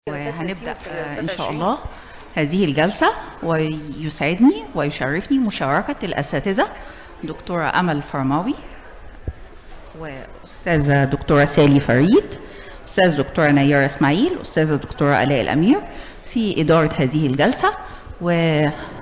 وهنبدأ آه، إن شاء الله هذه الجلسة ويسعدني ويشرفني مشاركة الأساتذة دكتورة أمل فرماوي وأستاذة دكتورة سالي فريد أستاذ دكتورة نيرة إسماعيل أستاذة دكتورة آلاء الأمير في إدارة هذه الجلسة و...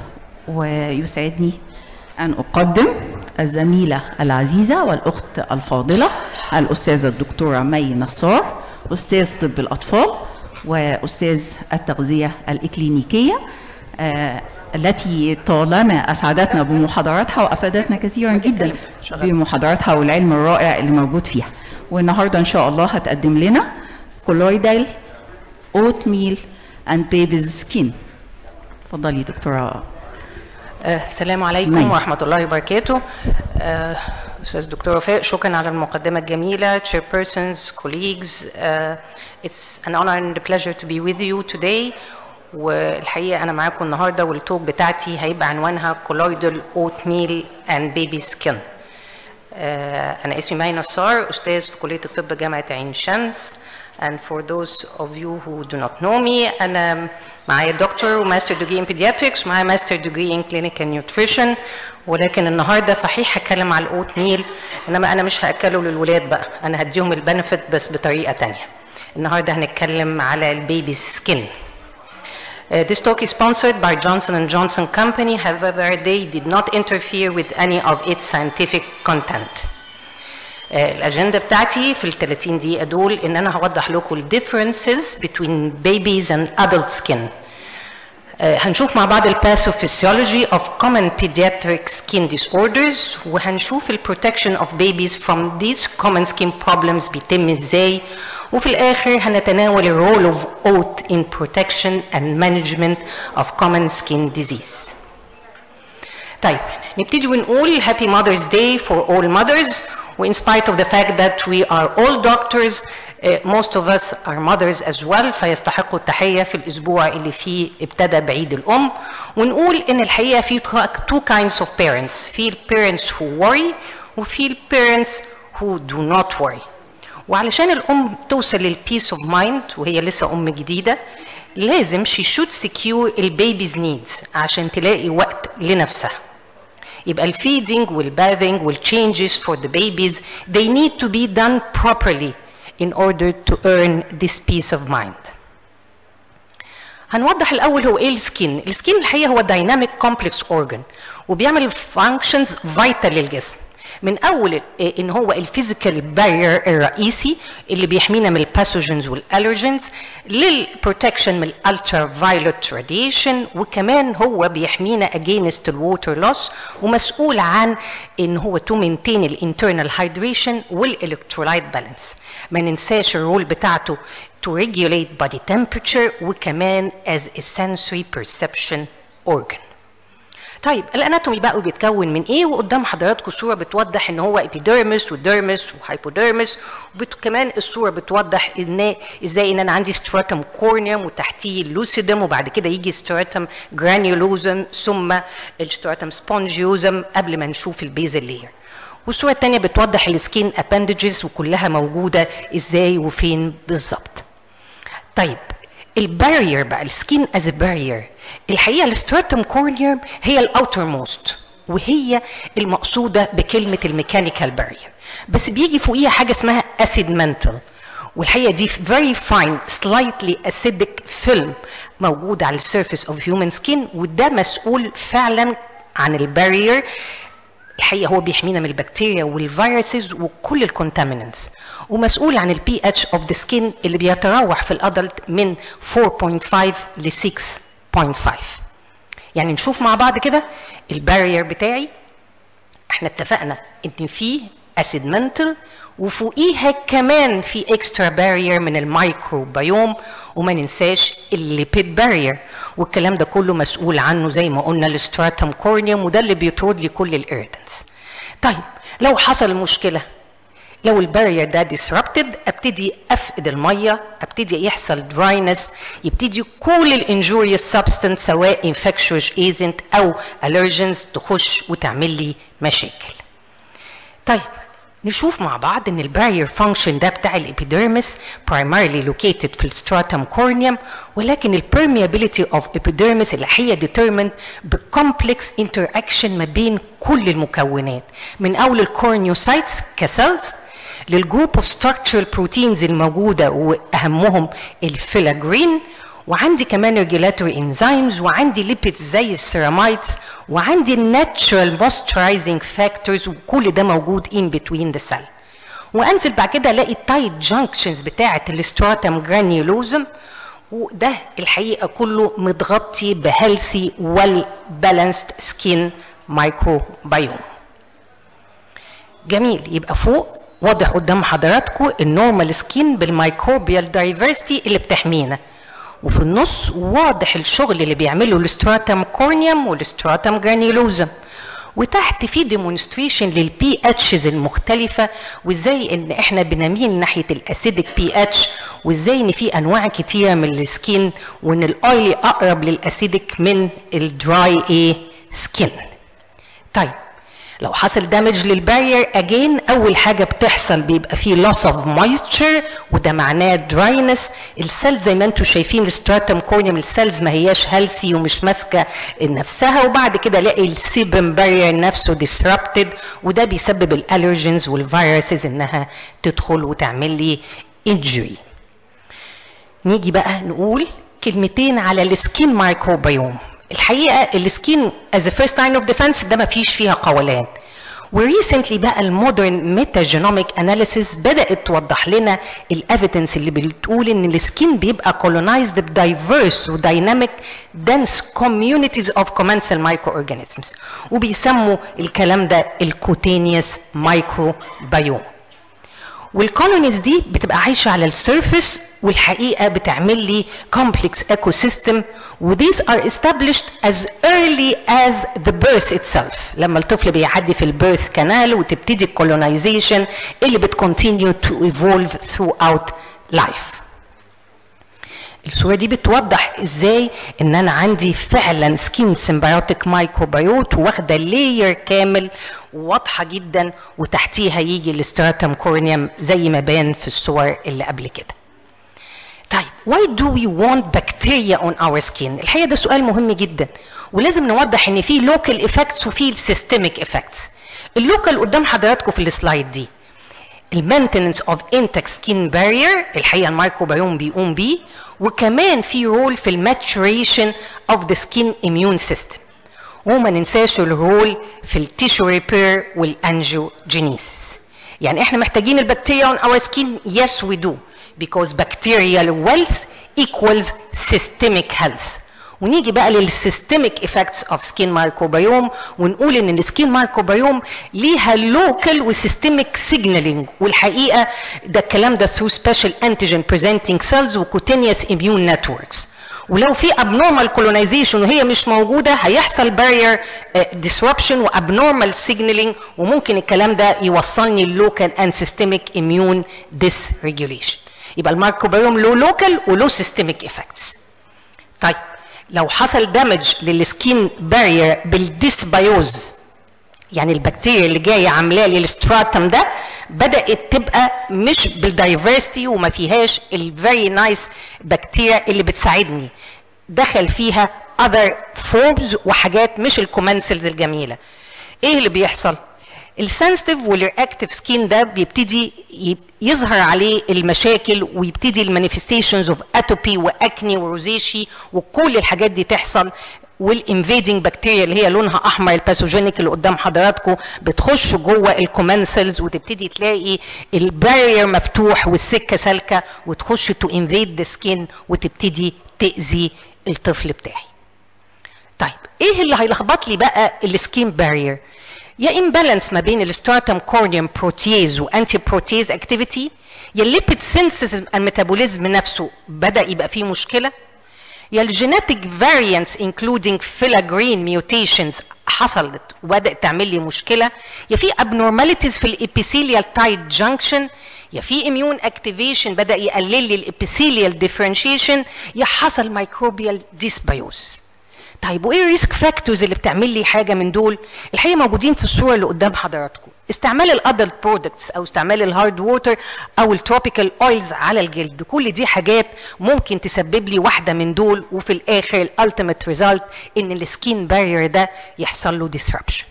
ويسعدني أن أقدم الزميلة العزيزة والأخت الفاضلة الأستاذة الدكتورة مي نصار أستاذ طب الأطفال وأستاذ التغذية الإكلينيكية آه، التي طالما أسعدتنا بمحاضراتها وأفادتنا كثيرا جدا بمحاضراتها والعلم الرائع اللي موجود فيها والنهاردة إن شاء الله هتقدم لنا كولويدال أوت ميل أند بيبيز سكين اتفضلي دكتورة آه، السلام عليكم نعم. ورحمة الله وبركاته آه، أستاذ دكتور وفاء شكرا على المقدمة الجميلة chairpersons, colleagues uh, it's an honor and a pleasure to be with you today والحقيقة أنا معاكم النهاردة والتوك بتاعتي هيبقى عنوانها colloidal oatmeal and baby skin آه، أنا اسمي مي نصار أستاذ في كلية الطب جامعة عين شمس and for those of you who do not know me أنا معايا دكتور وماستر ديجري in pediatrics ومعايا ماستر ديجري in clinical nutrition ولكن النهارده صحيح هتكلم على الاوت ميل انما انا مش هاكله للولاد بقى انا هديهم البنفيت بس بطريقه تانية النهارده هنتكلم على البيبي سكين Uh, this talk is sponsored by Johnson & Johnson Company. However, they did not interfere with any of its scientific content. Uh, الأجندة بتاعتي في ال 30 دقيقة دول إن أنا هوضح لكم ال differences between babies and adult skin. Uh, هنشوف مع بعض الباثوفيسيولوجي of common pediatric skin disorders وهنشوف ال protection of babies from these common skin problems بيتم ازاي وفي الآخر هنتناول ال role of oat in protection and management of common skin disease. طيب نبتدي ونقول Happy Mother's Day for all mothers و in spite of the fact that we are all doctors uh, most of us are mothers as well فيستحقوا التحية في الأسبوع اللي فيه ابتدى بعيد الأم ونقول إن الحقيقة في two kinds of parents في ال parents who worry وفي ال parents who do not worry وعلشان الأم توصل للبيس اوف مايند وهي لسه أم جديدة لازم she should secure البيبيز needs عشان تلاقي وقت لنفسها يبقى الفيدنج والباثنج والchanges for the babies they need to be done properly in order to earn this peace of mind. هنوضح الاول هو ايه السكين السكين الحقيقه هو دايناميك كومبلكس اورجان وبيعمل فانكشنز فايتال للجسم من اول إيه ان هو الفيزيكال بارير الرئيسي اللي بيحمينا من الباثوجينز والالرجينز للبروتكشن من الالترا فايولت راديشن وكمان هو بيحمينا اجينست الووتر لوس ومسؤول عن ان هو تو مينتين الانترنال هايدريشن والالكترولايت بالانس ما ننساش الرول بتاعته to regulate body temperature وكمان as a sensory perception organ. طيب الاناتومي بقى بيتكون من ايه وقدام حضراتكم صوره بتوضح ان هو ابيديرمس وديرمس وهايبوديرمس وكمان الصوره بتوضح ان ازاي ان انا عندي ستراتم كورنيوم وتحتيه اللوسيدم وبعد كده يجي ستراتم جرانيولوزم ثم الستراتم سبونجيوزم قبل ما نشوف البيزل لير والصوره الثانيه بتوضح السكين ابندجز وكلها موجوده ازاي وفين بالظبط طيب البارير بقى السكين از بارير الحقيقه الستراتم كورنيوم هي الاوتر موست وهي المقصوده بكلمه الميكانيكال بارير بس بيجي فوقيها حاجه اسمها اسيد منتل والحقيقه دي very fine slightly acidic film موجود على السيرفيس اوف هيومن سكين وده مسؤول فعلا عن البارير الحقيقه هو بيحمينا من البكتيريا والفيروسز وكل الكونتامينانتس ومسؤول عن البي اتش اوف ذا سكين اللي بيتراوح في الادلت من 4.5 ل 6.5 يعني نشوف مع بعض كده البارير بتاعي احنا اتفقنا ان في اسيد منتل وفوقيها كمان في اكسترا بارير من الميكروبيوم وما ننساش الليبيد بارير والكلام ده كله مسؤول عنه زي ما قلنا الستراتم كورنيوم وده اللي بيطرد لي كل الايريدنس طيب لو حصل مشكله لو البارير ده disrupted ابتدي افقد الميه ابتدي يحصل دراينس يبتدي كل الانجوريوس سبستنس سواء infectious agent او allergens تخش وتعمل لي مشاكل طيب نشوف مع بعض ان البارير فانكشن ده بتاع الابيديرمس primarily located في الستراتم كورنيوم ولكن البرميابيليتي اوف ابيديرمس اللي هي determined بكومبلكس انتراكشن ما بين كل المكونات من اول الكورنيوسايتس كسيلز للجروب اوف ستراكشرال بروتينز الموجوده واهمهم الفيلاجرين وعندي كمان ريجولاتوري انزيمز وعندي ليبيدز زي السيرامايدز وعندي الناتشرال موسترايزنج فاكتورز وكل ده موجود ان بتوين ذا سيل وانزل بعد كده الاقي التايت جانكشنز بتاعه الاستراتم جرانيولوزم وده الحقيقه كله متغطي بهيلثي ويل بالانسد سكين مايكروبيوم جميل يبقى فوق واضح قدام حضراتكم النورمال سكين بالميكروبيال دايفرستي اللي بتحمينا وفي النص واضح الشغل اللي بيعمله الاستراتم كورنيوم والاستراتم جرانيولوزم وتحت في ديمونستريشن للبي اتشز المختلفه وازاي ان احنا بنميل ناحيه الاسيدك بي اتش وازاي ان في انواع كتيره من السكين وان الاويلي اقرب للاسيدك من الدراي ايه سكين طيب لو حصل دامج للبارير اجين اول حاجه بتحصل بيبقى فيه loss of moisture وده معناه دراينس السيل زي ما انتم شايفين الستراتم كورنيوم السيلز ما هياش هيلثي ومش ماسكه نفسها وبعد كده الاقي السيبم بارير نفسه disrupted وده بيسبب الالرجينز والفيروسز انها تدخل وتعمل لي injury نيجي بقى نقول كلمتين على السكين مايكروبيوم الحقيقه السكين از فيرست لاين اوف ديفense ده ما فيش فيها قولان وريسنتلي بقى المودرن ميتاجينوميك اناليسيس بدات توضح لنا الايفيدنس اللي بتقول ان السكين بيبقى colonized بدايفيرس ودايناميك dense communities of commensal microorganisms وبيسموا الكلام ده الكوتينيوس مايكروبيوم والكولونيز دي بتبقى عايشه على السيرفيس والحقيقه بتعمل لي كومبلكس ايكو سيستم وthese are established as early as the birth itself لما الطفل بيعدي في البيرث كانال وتبتدي الكولونايزيشن اللي بتكونتينيو تو evolve throughout life الصورة دي بتوضح ازاي ان انا عندي فعلا سكين سيمبيوتيك مايكروبيوت واخدة لاير كامل واضحة جدا وتحتيها يجي الاستراتم كورنيوم زي ما بان في الصور اللي قبل كده طيب why do we want bacteria on our skin الحقيقة ده سؤال مهم جدا ولازم نوضح ان في local effects وفي systemic effects اللوكال قدام حضراتكم في السلايد دي المينتننس اوف انتك سكين بارير الحقيقه الميكروبيوم بيقوم بيه وكمان في رول في الماتوريشن اوف ذا سكين اميون سيستم وما ننساش الرول في التيشو ريبير والانجيوجينيسيس يعني احنا محتاجين البكتيريا on our skin yes we do because bacterial wealth equals systemic health ونيجي بقى للسيستميك افكتس اوف سكين مايكروبيوم ونقول ان السكين مايكروبيوم ليها لوكال وسيستميك سيجنالينج والحقيقه ده الكلام ده ثرو سبيشال انتيجين بريزنتنج سيلز وكوتينيوس اميون نتوركس ولو في abnormal colonization وهي مش موجوده هيحصل barrier disruption وابنورمال signaling وممكن الكلام ده يوصلني اللوكال اند سيستميك اميون dysregulation يبقى الميكروبيوم له لوكال وله سيستميك افكتس طيب لو حصل دامج للسكين بارير بالديسبيوز يعني البكتيريا اللي جايه عاملاه لي الستراتم ده بدات تبقى مش بالدايفرستي وما فيهاش الفيري نايس بكتيريا اللي بتساعدني دخل فيها other forms وحاجات مش الكومنسلز الجميله ايه اللي بيحصل السنسيتيف والرياكتيف سكين ده بيبتدي يظهر عليه المشاكل ويبتدي المانيفستيشنز اوف اتوبي واكني وروزيشي وكل الحاجات دي تحصل والانفيدنج بكتيريا اللي هي لونها احمر الباثوجينيك اللي قدام حضراتكم بتخش جوه الكومنسلز وتبتدي تلاقي البارير مفتوح والسكه سالكه وتخش تو انفيد ذا سكين وتبتدي تاذي الطفل بتاعي. طيب ايه اللي هيلخبط لي بقى السكين بارير؟ يا امبالانس ما بين الستراتم كورنيوم بروتيز وانتي بروتيز اكتيفيتي يا الليبيد سينثيسيس الميتابوليزم نفسه بدا يبقى فيه مشكله يا الجينيتك فاريانس انكلودينج فيلاجرين ميوتيشنز حصلت وبدات تعمل لي مشكله يا في abnormalities في الابيثيليال تايت جانكشن يا في اميون اكتيفيشن بدا يقلل لي الابيثيليال ديفرنشيشن يا حصل مايكروبيال ديسبيوز طيب وايه الريسك فاكتورز اللي بتعمل لي حاجه من دول الحقيقه موجودين في الصوره اللي قدام حضراتكم استعمال الادلت برودكتس او استعمال الهارد ووتر او التروبيكال اويلز على الجلد كل دي حاجات ممكن تسبب لي واحده من دول وفي الاخر الالتيميت ريزلت ان السكين بارير ده يحصل له disruption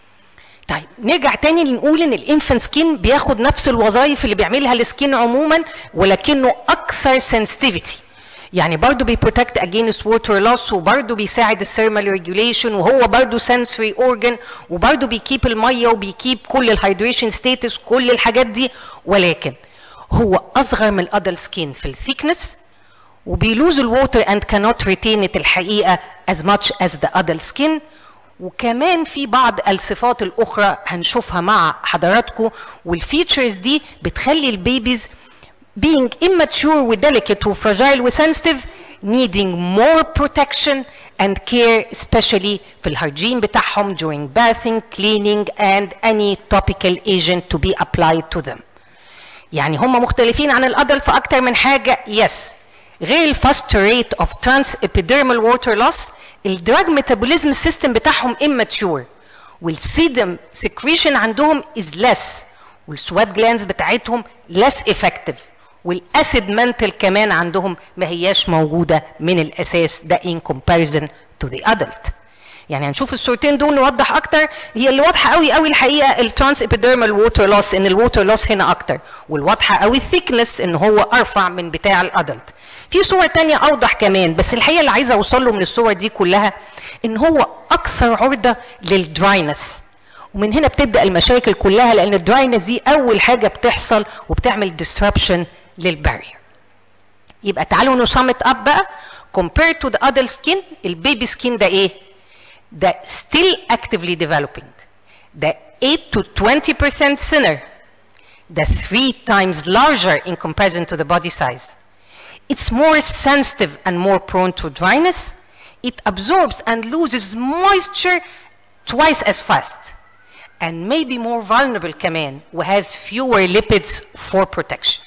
طيب نرجع تاني نقول ان الانفنت سكين بياخد نفس الوظائف اللي بيعملها السكين عموما ولكنه اكثر سنسيتيفيتي يعني برضه بيبروتكت اجينست ووتر لوس وبرضه بيساعد الثيرمال ريجوليشن وهو برضه سنسوري اورجن وبرضه بيكيب الميه وبيكيب كل الهيدريشن ستاتس كل الحاجات دي ولكن هو اصغر من الادلت سكين في الثيكنس وبيلوز الووتر اند كانوت ريتين الحقيقه as much as the adult skin وكمان في بعض الصفات الاخرى هنشوفها مع حضراتكم والفيتشرز دي بتخلي البيبيز being immature وdelicate وفراجايل وsensitive needing more protection and care especially في الهيجين بتاعهم during bathing, cleaning and any topical agent to be applied to them. يعني هم مختلفين عن الادلت في اكتر من حاجه يس غير الفاست ريت اوف ترانس ابيديرمال ووتر لوس الدراج ميتابوليزم سيستم بتاعهم immature والسيدم سكريشن عندهم از ليس والسوات جلانز بتاعتهم ليس افكتيف والاسيد منتل كمان عندهم ما هياش موجوده من الاساس ده in comparison to the adult يعني هنشوف الصورتين دول نوضح اكتر هي اللي واضحه قوي قوي الحقيقه الترانس ابيديرمال ووتر لوس ان الووتر لوس هنا اكتر والواضحه قوي الثيكنس ان هو ارفع من بتاع الادلت في صور تانية اوضح كمان بس الحقيقه اللي عايزه اوصل له من الصور دي كلها ان هو اكثر عرضه للدراينس ومن هنا بتبدا المشاكل كلها لان الدراينس دي اول حاجه بتحصل وبتعمل disruption للبارير يبقى تعالوا نسمت اب بقى compared to the adult skin البيبي سكين ده ايه ده still actively developing ده 8 to 20% thinner ده 3 times larger in comparison to the body size it's more sensitive and more prone to dryness it absorbs and loses moisture twice as fast and may be more vulnerable كمان وhas fewer lipids for protection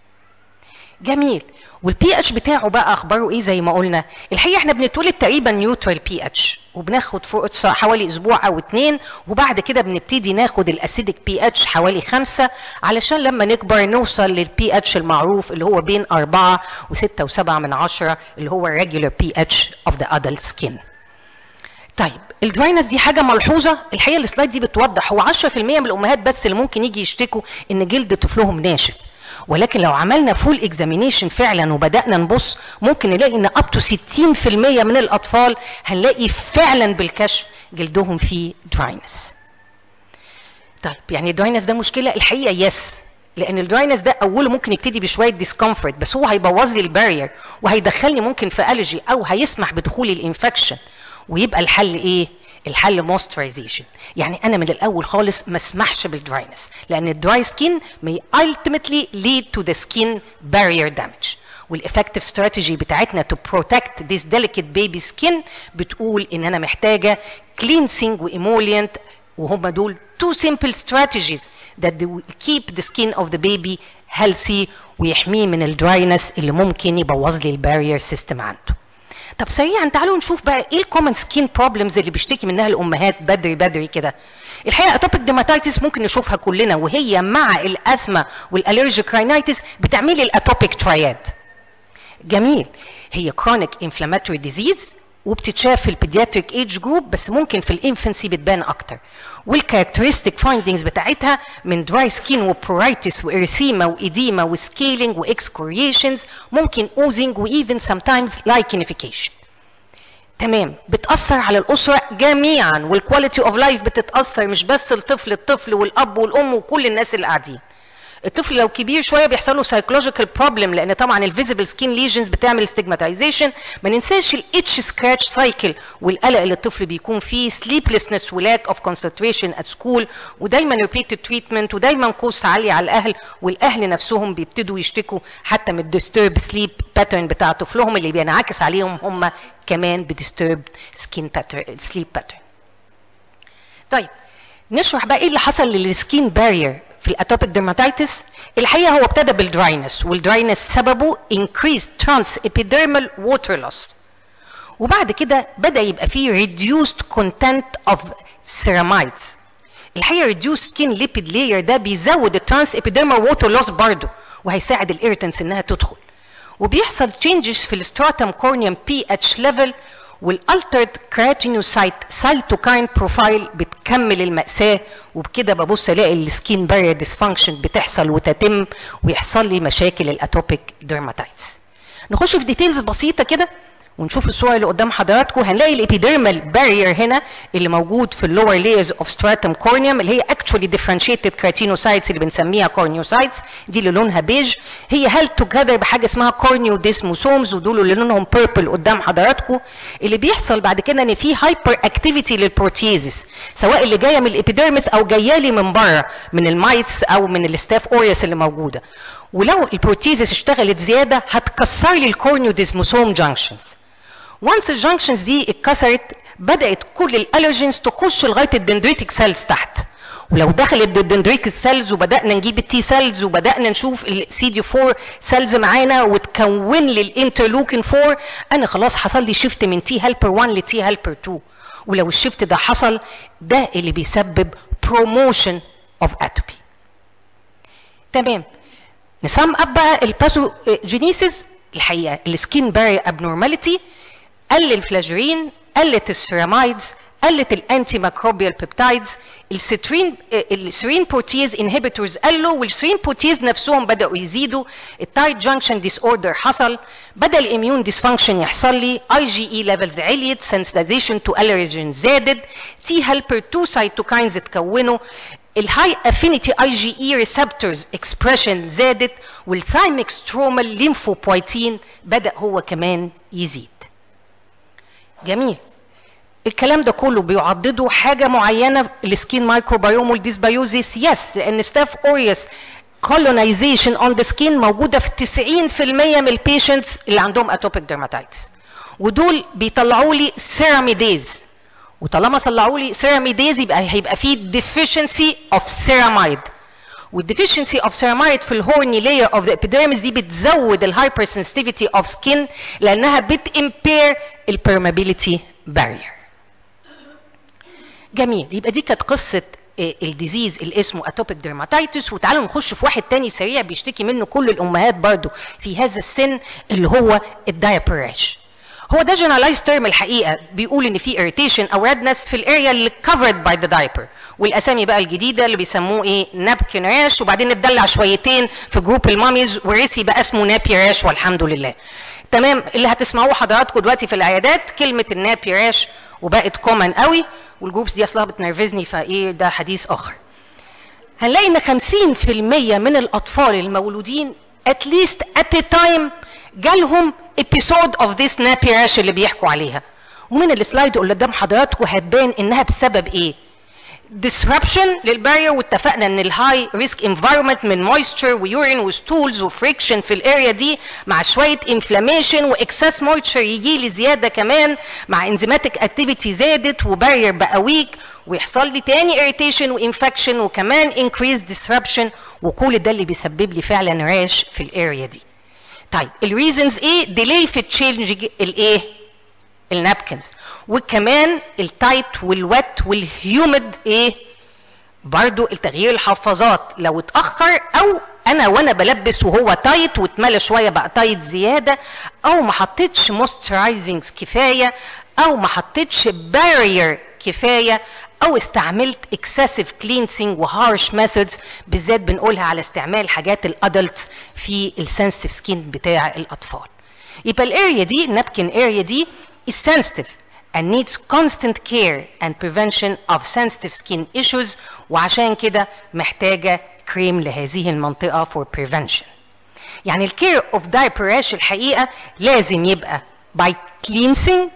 جميل والبي اتش بتاعه بقى اخباره ايه زي ما قلنا الحقيقه احنا بنتولد تقريبا نيوترال بي اتش وبناخد فرصه حوالي اسبوع او اتنين وبعد كده بنبتدي ناخد الاسيدك بي اتش حوالي خمسة علشان لما نكبر نوصل للبي اتش المعروف اللي هو بين أربعة وستة وسبعة من عشرة اللي هو الريجولار بي اتش اوف ذا ادلت سكين طيب الدراينس دي حاجه ملحوظه الحقيقه السلايد دي بتوضح هو 10% من الامهات بس اللي ممكن يجي يشتكوا ان جلد طفلهم ناشف ولكن لو عملنا فول اكزامينيشن فعلا وبدانا نبص ممكن نلاقي ان اب تو 60% من الاطفال هنلاقي فعلا بالكشف جلدهم فيه دراينس طيب يعني الدراينس ده مشكله الحقيقه يس لان الدراينس ده اوله ممكن يبتدي بشويه ديسكomfort بس هو هيبوظ لي البارير وهيدخلني ممكن في الرجي او هيسمح بدخول الانفكشن ويبقى الحل ايه الحل موسترايزيشن يعني انا من الاول خالص ما اسمحش بالدراينس لان الدراي سكين may ultimately lead to the skin barrier damage والeffective strategy بتاعتنا to protect this delicate baby skin بتقول ان انا محتاجه cleansing وايمولينت وهم دول two simple strategies that they will keep the skin of the baby healthy ويحميه من الدراينس اللي ممكن يبوظ لي البارير سيستم عنده طب سريعا تعالوا نشوف بقى ايه الكومن سكين بروبلمز اللي بيشتكي منها الامهات بدري بدري كده الحقيقه اتوبيك ديماتايتس ممكن نشوفها كلنا وهي مع الازمه والالرجيك راينايتس بتعمل لي الاتوبيك تراياد جميل هي كرونيك انفلاماتوري ديزيز وبتتشاف في البيدياتريك ايج جروب بس ممكن في الانفنسي بتبان اكتر والكاركترستيك فايندنجز بتاعتها من دراي سكين وبرورايتس وارسيما وايديما وسكيلينج واكسكوريشنز ممكن اوزنج وايفن سم تايمز لايكنيفيكيشن تمام بتاثر على الاسره جميعا والكواليتي اوف لايف بتتاثر مش بس الطفل الطفل والاب والام وكل الناس اللي قاعدين الطفل لو كبير شويه بيحصل له سايكولوجيكال بروبلم لان طبعا الفيزيبل سكين ليجنز بتعمل ستيجماتيزيشن ما ننساش الاتش سكراتش سايكل والقلق اللي الطفل بيكون فيه سليبلessness ولاك اوف كونسنتريشن ات سكول ودايما ريبيتد تريتمنت ودايما كوست عاليه على الاهل والاهل نفسهم بيبتدوا يشتكوا حتى من الديسترب سليب باترن بتاع طفلهم اللي بينعكس عليهم هم كمان بديسترب سكين باترن سليب باترن طيب نشرح بقى ايه اللي حصل للسكين بارير في الاتوبيك ديرماتيتس الحقيقه هو ابتدى بالدراينس والدراينس سببه increased trans epidermal water loss وبعد كده بدا يبقى فيه reduced content of ceramides الحقيقه reduced skin lipid layer ده بيزود الترانس ابيديرمال ووتر لوس برضه وهيساعد الايرتنس انها تدخل وبيحصل changes في الستراتم كورنيوم بي اتش ليفل والالترد كراتينوسايت سايتوكاين بروفايل بتكمل المأساة وبكده ببص الاقي السكين بارير ديسفانكشن بتحصل وتتم ويحصل لي مشاكل الاتوبيك ديرماتايتس نخش في ديتيلز بسيطه كده ونشوف الصوره اللي قدام حضراتكم هنلاقي الابيديرمال بارير هنا اللي موجود في اللور لايرز اوف ستراتم كورنيوم اللي هي اكشولي ديفرنشيتد كراتينوسايتس اللي بنسميها كورنيوسايتس دي اللي لونها بيج هي هيلد توجذر بحاجه اسمها كورنيو ديسموسومز ودول اللي لونهم بيربل قدام حضراتكم اللي بيحصل بعد كده ان في هايبر اكتيفيتي للبروتيزس سواء اللي جايه من الابيديرمس او جايه لي من بره من المايتس او من الستاف اوريوس اللي موجوده ولو البروتيزس اشتغلت زياده هتكسر لي الكورنيو ديسموسوم جانكشنز وانس الجانكشنز دي اتكسرت بدات كل الالرجينز تخش لغايه الدندريتك سيلز تحت ولو دخلت الدندريتك سيلز وبدانا نجيب التي سيلز وبدانا نشوف السي دي 4 سيلز معانا وتكون لي الانترلوكين 4 انا خلاص حصل لي شيفت من تي هيلبر 1 لتي هيلبر 2 ولو الشيفت ده حصل ده اللي بيسبب بروموشن اوف اتوبي تمام نسم اب بقى الباثوجينيسيس الحقيقه السكين باري ابنورماليتي قل الفلاجرين قلت السيرامايدز قلت الانتي ماكروبيال بيبتايدز السترين السرين بروتيز انهبيتورز قلوا والسرين بروتيز نفسهم بداوا يزيدوا التايت جانكشن ديس اوردر حصل بدا الاميون ديسفانكشن يحصل لي اي جي اي ليفلز عليت سنسيتايزيشن تو الرجين زادت تي هيلبر 2 سايتوكاينز اتكونوا الهاي افينيتي اي جي اي ريسبتورز اكسبريشن زادت والثايميك سترومال ليمفوبويتين بدا هو كمان يزيد جميل الكلام ده كله بيعضده حاجه معينه السكين مايكروبيوم والديسبيوزيس يس لان ستاف اوريوس colonization on the skin موجوده في 90% من البيشنتس اللي عندهم اتوبيك dermatitis ودول بيطلعوا لي سيراميديز وطالما طلعوا لي سيراميديز يبقى هيبقى في deficiency of ceramide والديفيشنسي اوف سيرامايد في الهورني لاير اوف ذا ابيديرمس دي بتزود الهايبر سنسيتيفيتي اوف سكين لانها بتمبير البيرمابيليتي بارير جميل يبقى دي كانت قصه الديزيز اللي اسمه اتوبيك ديرماتيتس وتعالوا نخش في واحد تاني سريع بيشتكي منه كل الامهات برضو في هذا السن اللي هو الدايبر راش هو ده جنرالايز تيرم الحقيقه بيقول ان في اريتيشن او ريدنس في الاريا اللي كفرد باي ذا دايبر والاسامي بقى الجديده اللي بيسموه ايه نابكن راش وبعدين اتدلع شويتين في جروب الماميز وريسي بقى اسمه نابي راش والحمد لله تمام اللي هتسمعوه حضراتكم دلوقتي في العيادات كلمه النابي راش وبقت كومن قوي والجروبس دي اصلها بتنرفزني فايه ده حديث اخر هنلاقي ان 50% من الاطفال المولودين at least at a time جالهم episode of this nappy rash اللي بيحكوا عليها ومن السلايد اللي قدام حضراتكم هتبان انها بسبب ايه disruption للبارير واتفقنا ان الهاي ريسك انفايرمنت من مويستشر ويورين وستولز وفريكشن في الاريا دي مع شويه انفلاميشن واكسس مويستشر يجي لي زياده كمان مع انزيماتيك اكتيفيتي زادت وبارير بقى ويك ويحصل لي تاني اريتيشن وانفكشن وكمان انكريز ديسربشن وكل ده اللي بيسبب لي فعلا راش في الاريا دي طيب الريزنز ايه ديلي في تشينج الايه النابكنز وكمان التايت والويت والهيوميد ايه برضو التغيير الحفاظات لو اتاخر او انا وانا بلبس وهو تايت واتملى شويه بقى تايت زياده او ما حطيتش مويسترايزنجز كفايه او ما حطيتش بارير كفايه او استعملت اكسسيف كلينسينج وهارش ميثودز بالذات بنقولها على استعمال حاجات الادلتس في السنسيتيف سكين بتاع الاطفال يبقى الاريا دي النابكن اريا دي is sensitive and needs constant care and prevention of sensitive skin issues وعشان كده محتاجة كريم لهذه المنطقة for prevention يعني الكير اوف diaper rash الحقيقة لازم يبقى by cleansing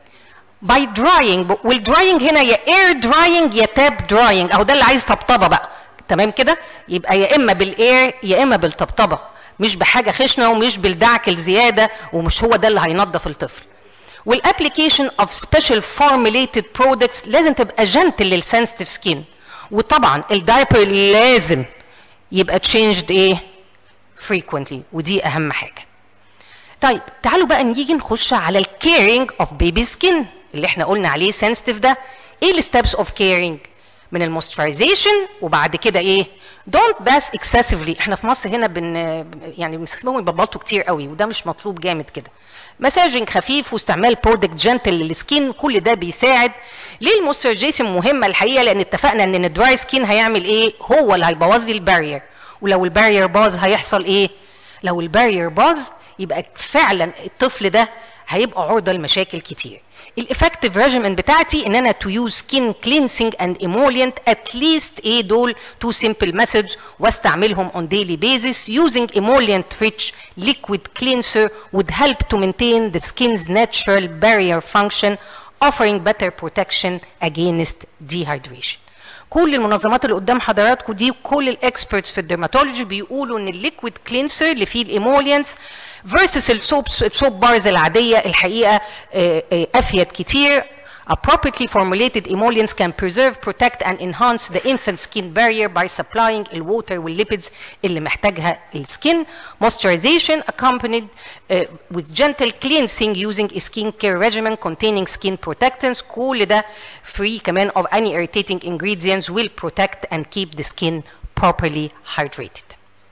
by drying والدراينج هنا يا air drying يا tap drying او ده اللي عايز طبطبة بقى تمام كده يبقى يا اما بالاير يا اما بالطبطبة مش بحاجة خشنة ومش بالدعك الزيادة ومش هو ده اللي هينظف الطفل والابلكيشن اوف سبيشال فورميليتد برودكتس لازم تبقى جنتل للسنسيتيف سكين وطبعا الدايبر لازم يبقى تشينجد ايه frequently ودي اهم حاجه طيب تعالوا بقى نيجي نخش على الكيرنج اوف بيبي سكين اللي احنا قلنا عليه سنسيتيف ده ايه الستبس اوف كيرنج من الموسترايزيشن وبعد كده ايه دونت باس اكسسيفلي احنا في مصر هنا بن يعني بنستخدمهم يبلطوا كتير قوي وده مش مطلوب جامد كده مساجنج خفيف واستعمال برودكت جنتل للسكين كل ده بيساعد ليه الموسترايزيشن مهمه الحقيقه لان اتفقنا ان الدراي سكين هيعمل ايه هو اللي هيبوظ لي البارير ولو البارير باظ هيحصل ايه لو البارير باظ يبقى فعلا الطفل ده هيبقى عرضه لمشاكل كتير الافكتيف ريجيمنت بتاعتي ان انا تو يوز سكين كلينسنج اند ايمولينت ات ليست ايه دول تو سمبل مسج واستعملهم on daily basis using emollient rich liquid cleanser would help to maintain the skin's natural barrier function offering better protection against dehydration كل المنظمات اللي قدام حضراتكم دي كل الاكسبرتس في الدرماتولوجي بيقولوا ان الليكويد كلينسر اللي فيه الايمولينس فيرسس السوب السوب بارز العاديه الحقيقه افيد كتير Appropriately formulated emollients can preserve, protect, and enhance the infant skin barrier by supplying the water والlipids اللي محتاجها السكين. Moisturization accompanied uh, with gentle cleansing using a skin care regimen containing skin protectants. كل ده free كمان of any irritating ingredients will protect and keep the skin properly hydrated.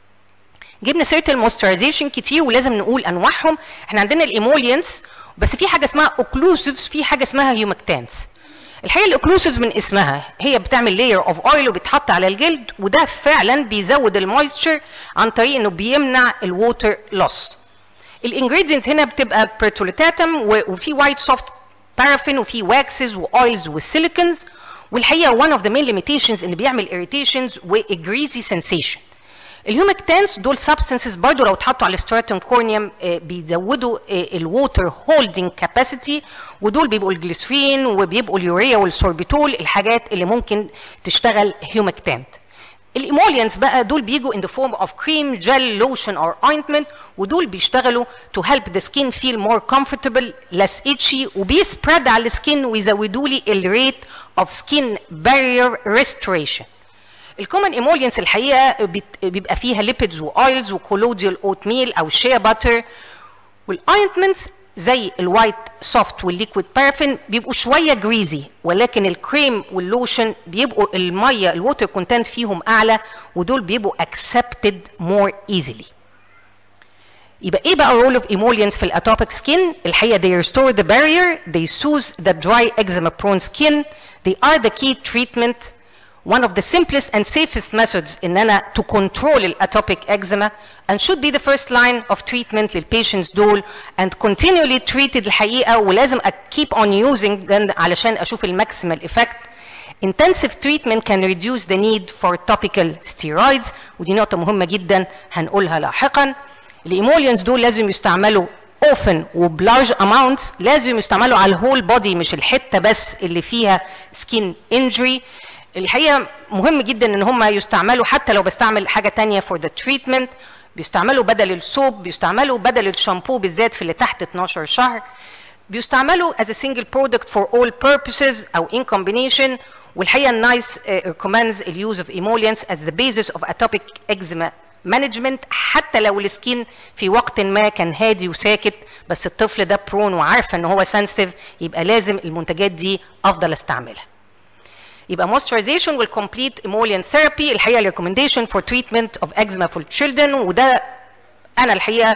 جبنا سيره الموسترايزيشن كتير ولازم نقول انواعهم احنا عندنا الايمولينس بس في حاجه اسمها اوكلوسيفز في حاجه اسمها هيومكتانس الحقيقه الاوكلوسيفز من اسمها هي بتعمل لاير اوف اويل وبتحط على الجلد وده فعلا بيزود المويستشر عن طريق انه بيمنع الووتر لوس الانجريدينتس هنا بتبقى بيرتوليتاتم وفي وايت سوفت بارافين وفي واكسز واويلز والسيليكونز والحقيقه one of the main limitations اللي بيعمل irritations وجريزي sensation الهيومكتانس دول سبستنسز برضو لو اتحطوا على الستراتوم كورنيوم بيزودوا الووتر هولدنج كاباسيتي ودول بيبقوا الجليسرين وبيبقوا اليوريا والسوربيتول الحاجات اللي ممكن تشتغل هيومكتانت الايمولينز بقى دول بيجوا in the form of cream, gel, lotion or ointment ودول بيشتغلوا to help the skin feel more comfortable, less itchy وبيسبريد على السكين ويزودوا لي الريت of skin barrier restoration. الكومن ايمولينس الحقيقه بيبقى فيها ليبيدز واويلز وكولوديال اوت ميل او شيا باتر والاينتمنتس زي الوايت سوفت والليكويد بارافين بيبقوا شويه جريزي ولكن الكريم واللوشن بيبقوا الميه الووتر كونتنت فيهم اعلى ودول بيبقوا accepted more easily يبقى ايه بقى رول اوف ايمولينس في الاتوبيك سكين الحقيقه they restore the barrier they soothe the dry eczema prone skin they are the key treatment one of the simplest and safest methods in أنا to control atopic eczema and should be the first line of treatment للبيشنتس دول and continually treated الحقيقة ولازم keep on using them علشان أشوف الماكسيمال effect intensive treatment can reduce the need for topical steroids ودي نقطة مهمة جدا هنقولها لاحقا الايمولينز دول لازم يستعملوا often وبلارج amounts لازم يستعملوا على الهول بودي مش الحتة بس اللي فيها skin injury الحقيقه مهم جدا ان هم يستعملوا حتى لو بستعمل حاجه تانية for the treatment بيستعملوا بدل السوب بيستعملوا بدل الشامبو بالذات في اللي تحت 12 شهر بيستعملوا as a single product for all purposes او in combination والحقيقه النايس recommends the use of emollients as the basis of atopic eczema management حتى لو السكين في وقت ما كان هادي وساكت بس الطفل ده برون وعارفه ان هو سنسيتيف يبقى لازم المنتجات دي افضل استعملها يبقى moisturization will complete emollient therapy الحقيقه recommendation for treatment of eczema for children وده انا الحقيقه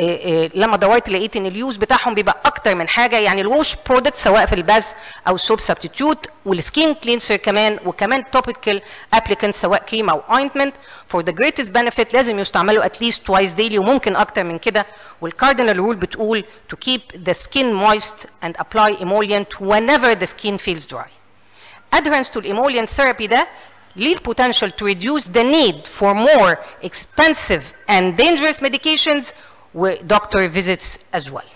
لما دورت لقيت ان اليوز بتاعهم بيبقى اكتر من حاجه يعني الووش برودكت سواء في الباز او السوب سبستيتيوت والسكين كلينسر كمان وكمان توبيكال ابليكانت سواء كريم او اوينتمنت فور ذا جريتست بنفيت لازم يستعملوا اتليست توايس ديلي وممكن اكتر من كده والكاردينال رول بتقول to keep the skin moist and apply emollient whenever the skin feels dry adherence to emollient therapy ده ليه potential to reduce the need for more expensive and dangerous medications و doctor visits as well.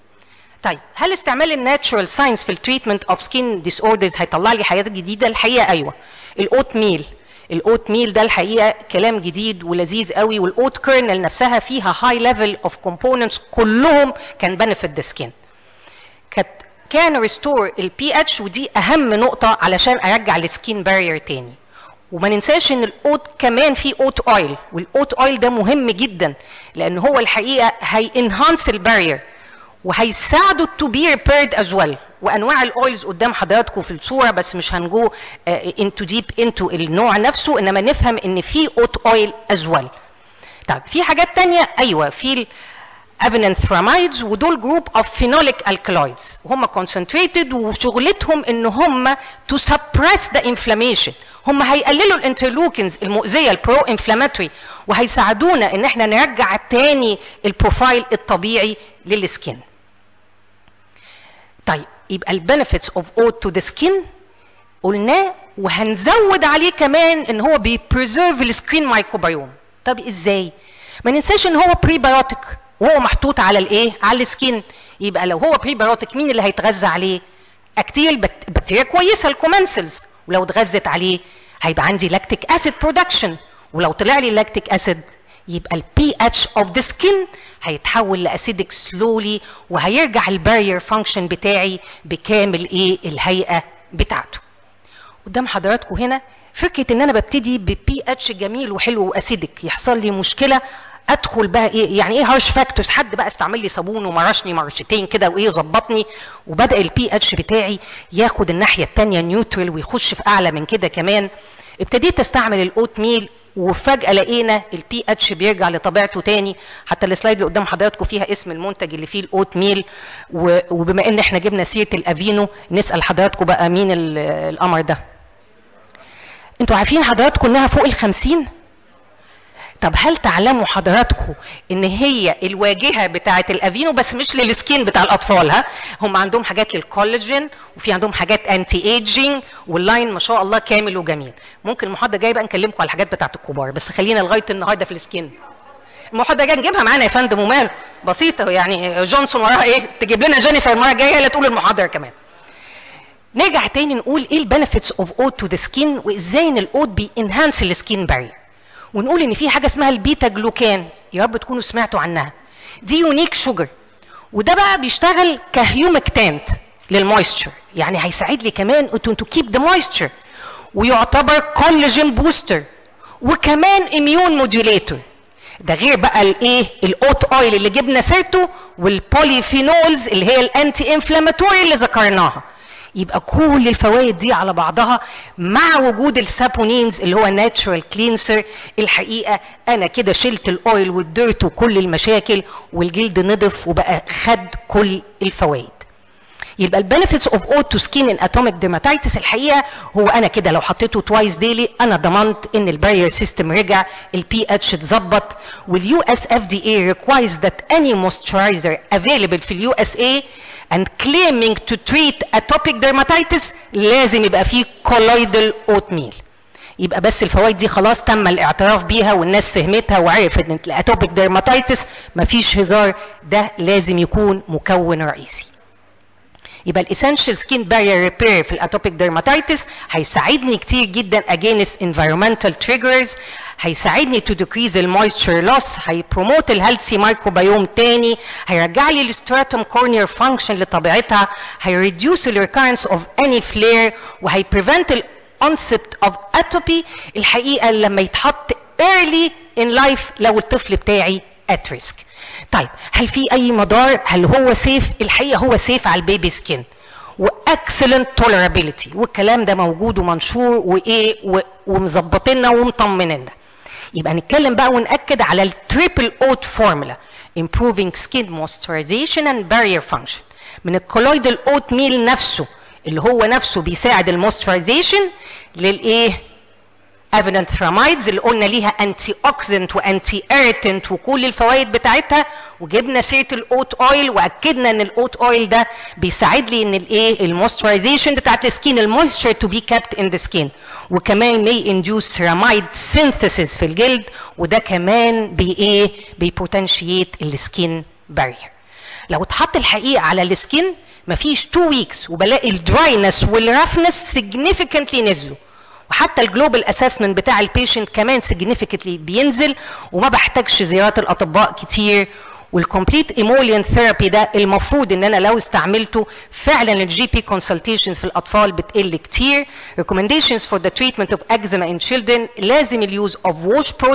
طيب هل استعمال الناتشورال ساينس في التريتمنت اوف سكين ديس اوردرز هيطلع لي حاجات جديده؟ الحقيقه ايوه. الاوت ميل الاوت ميل ده الحقيقه كلام جديد ولذيذ قوي والاوت كيرنل نفسها فيها هاي ليفل اوف كومبوننتس كلهم كان بنفيت ذا سكين. كانت كان ريستور البي اتش ودي اهم نقطه علشان ارجع السكين بارير تاني وما ننساش ان الاوت كمان فيه اوت اويل والاوت اويل ده مهم جدا لان هو الحقيقه هي انهانس البارير وهيساعدوا تو بي ريبيرد از ويل وانواع الاويلز قدام حضراتكم في الصوره بس مش هنجو انتو ديب انتو النوع نفسه انما نفهم ان في اوت اويل از ويل طيب في حاجات تانية ايوه في الافينانثراميدز ودول جروب اوف فينوليك الكالويدز هم كونسنتريتد وشغلتهم ان هم تو سبريس ذا انفلاميشن هم هيقللوا الانترلوكنز المؤذيه البرو انفلاماتوري وهيساعدونا ان احنا نرجع تاني البروفايل الطبيعي للسكين طيب يبقى البنفيتس اوف اوت تو ذا سكين قلناه وهنزود عليه كمان ان هو بيبريزيرف السكرين مايكروبيوم طب ازاي ما ننساش ان هو بريبيوتيك وهو محطوط على الايه على السكين يبقى لو هو بريبيوتيك مين اللي هيتغذى عليه اكتيريال بكتيريا كويسه الكومنسلز ولو اتغذت عليه هيبقى عندي لاكتيك اسيد برودكشن ولو طلع لي لاكتيك اسيد يبقى البي اتش اوف ذا سكين هيتحول لاسيدك سلولي وهيرجع البارير فانكشن بتاعي بكامل ايه الهيئه بتاعته قدام حضراتكم هنا فكره ان انا ببتدي ببي اتش جميل وحلو واسيدك يحصل لي مشكله ادخل بقى ايه يعني ايه هارش فاكتورز حد بقى استعمل لي صابون ومرشني مرشتين كده وايه وظبطني وبدا البي اتش بتاعي ياخد الناحيه الثانيه نيوترال ويخش في اعلى من كده كمان ابتديت استعمل الاوت ميل وفجاه لقينا البي اتش بيرجع لطبيعته تاني حتى السلايد اللي قدام حضراتكم فيها اسم المنتج اللي فيه الاوت ميل وبما ان احنا جبنا سيره الافينو نسال حضراتكم بقى مين القمر ده انتوا عارفين حضراتكم انها فوق الخمسين طب هل تعلموا حضراتكم ان هي الواجهه بتاعه الافينو بس مش للسكين بتاع الاطفال ها هم عندهم حاجات للكولاجين وفي عندهم حاجات انتي ايجينج واللاين ما شاء الله كامل وجميل ممكن المحاضره الجايه بقى نكلمكم على الحاجات بتاعه الكبار بس خلينا لغايه النهارده في السكين المحاضره الجايه نجيبها معانا يا فندم ومال بسيطه يعني جونسون وراها ايه تجيب لنا جينيفر المره الجايه لا تقول المحاضره كمان نرجع تاني نقول ايه البنفيتس اوف اوت تو ذا سكين وازاي ان الاوت بينهانس السكين بارير ونقول ان في حاجه اسمها البيتا جلوكان يا رب تكونوا سمعتوا عنها دي يونيك شوجر وده بقى بيشتغل كهيومكتانت للمويستشر يعني هيساعد لي كمان تو كيب ذا مويستشر ويعتبر كولاجين بوستر وكمان اميون موديوليتور ده غير بقى الايه الاوت اويل اللي جبنا سيرته والبوليفينولز اللي هي الانتي انفلاماتوري اللي ذكرناها يبقى كل الفوائد دي على بعضها مع وجود السابونينز اللي هو ناتشورال كلينسر الحقيقه انا كده شلت الاويل والديرت وكل المشاكل والجلد نضف وبقى خد كل الفوائد يبقى البنفيتس اوف اوت تو سكين ان اتوميك ديرماتيتس الحقيقه هو انا كده لو حطيته توايس ديلي انا ضمنت ان البارير سيستم رجع البي اتش اتظبط واليو اس اف دي اي requires that any moisturizer available في اليو اس اي and claiming to treat atopic dermatitis لازم يبقى فيه colloidal oatmeal يبقى بس الفوائد دي خلاص تم الاعتراف بيها والناس فهمتها وعرفت ان الاتوبيك ديرماتيتس مفيش هزار ده لازم يكون مكون رئيسي يبقى الاسينشال سكين بارير ريبير في الاتوبيك ديرماتيتس هيساعدني كتير جدا اجينست environmental triggers هيساعدني تو decrease المويستشر لوس هيبروموت الهيلثي مايكروبيوم تاني هيرجع لي الستراتوم كورنير فانكشن لطبيعتها هيريديوس الريكارنس اوف اني فلير وهيبريفنت الانسبت اوف اتوبي الحقيقه لما يتحط early in life لو الطفل بتاعي at risk طيب هل في اي مدار هل هو سيف الحقيقه هو سيف على البيبي سكين واكسلنت تولرابيلتي والكلام ده موجود ومنشور وايه ومظبطنا ومطمننا يبقى نتكلم بقى ونأكد على التريبل اوت فورمولا improving skin moisturization and barrier function من الكولويدال اوت ميل نفسه اللي هو نفسه بيساعد المويسترايزيشن للايه افينانثراميدز اللي قلنا ليها انتي اوكسيدنت وانتي ايرتنت وكل الفوائد بتاعتها وجبنا سيره الاوت اويل واكدنا ان الاوت اويل ده بيساعد لي ان الايه المويسترايزيشن بتاعت السكين المويستشر تو بي كابت ان ذا سكين وكمان مي انديوس سيراميد سينثيسيس في الجلد وده كمان بي ايه بيبوتنشيت السكين بارير لو اتحط الحقيقه على السكين مفيش 2 ويكس وبلاقي الدراينس والرفنس significantly نزلوا وحتى الجلوبال اسسمنت بتاع البيشنت كمان سيجنيفيكتلي بينزل وما بحتاجش زيارات الاطباء كتير والكومبليت ايموليان ثيرابي ده المفروض ان انا لو استعملته فعلا الجي بي كونسلتيشنز في الاطفال بتقل كتير recommendations for the treatment of eczema in children لازم اليوز of wash product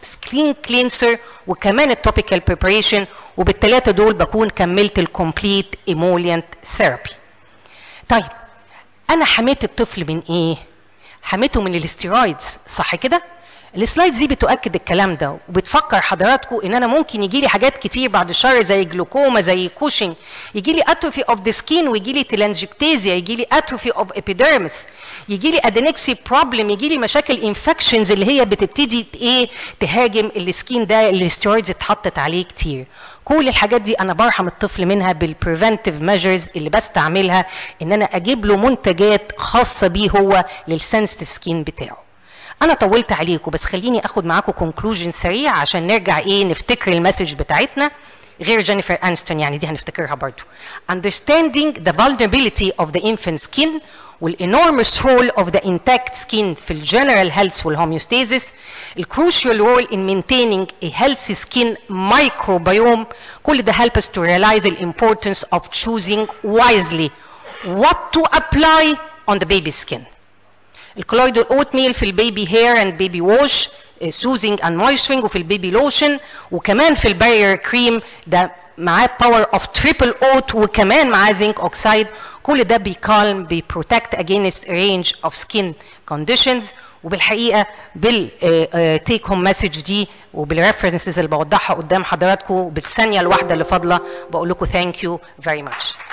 سكين كلينسر وكمان التوبيكال بريبريشن وبالثلاثه دول بكون كملت الكومبليت ايمولينت ثيرابي طيب انا حميت الطفل من ايه حميته من الاستيرويدز صح كده السلايدز دي بتؤكد الكلام ده وبتفكر حضراتكم ان انا ممكن يجي لي حاجات كتير بعد الشر زي جلوكوما زي كوشنج يجي لي اتروفي اوف ذا سكين ويجي لي تلانجكتيزيا يجي لي اتروفي اوف ابيديرمس يجي لي ادينكسي بروبلم يجي لي مشاكل انفكشنز اللي هي بتبتدي ايه تهاجم السكين ده اللي الستيرويدز اتحطت عليه كتير كل الحاجات دي انا برحم الطفل منها بالبريفنتيف ميجرز اللي بستعملها ان انا اجيب له منتجات خاصه بيه هو للسنسيتيف سكين بتاعه انا طولت عليكم بس خليني اخد معاكم كونكلوجن سريع عشان نرجع ايه نفتكر المسج بتاعتنا غير جينيفر انستون يعني دي هنفتكرها برضو understanding the vulnerability of the infant skin والاينورمous role of the intact skin في الجنرال health والهوميوستاسيس الكروشال role in maintaining a healthy skin microbiome كل ده help us to realize the importance of choosing wisely what to apply on the baby skin الكلويد الاوت ميل في البيبي هير اند بيبي ووش سوزنج اند مويسترنج وفي البيبي لوشن وكمان في البارير كريم ده معاه باور اوف تريبل اوت وكمان معاه زنك اوكسايد كل ده بيكالم بيبروتكت اجينست رينج اوف سكين كونديشنز وبالحقيقه بالتيك هوم مسج دي وبالريفرنسز اللي بوضحها قدام حضراتكم بالثانيه الواحده اللي فاضله بقول لكم ثانك يو فيري ماتش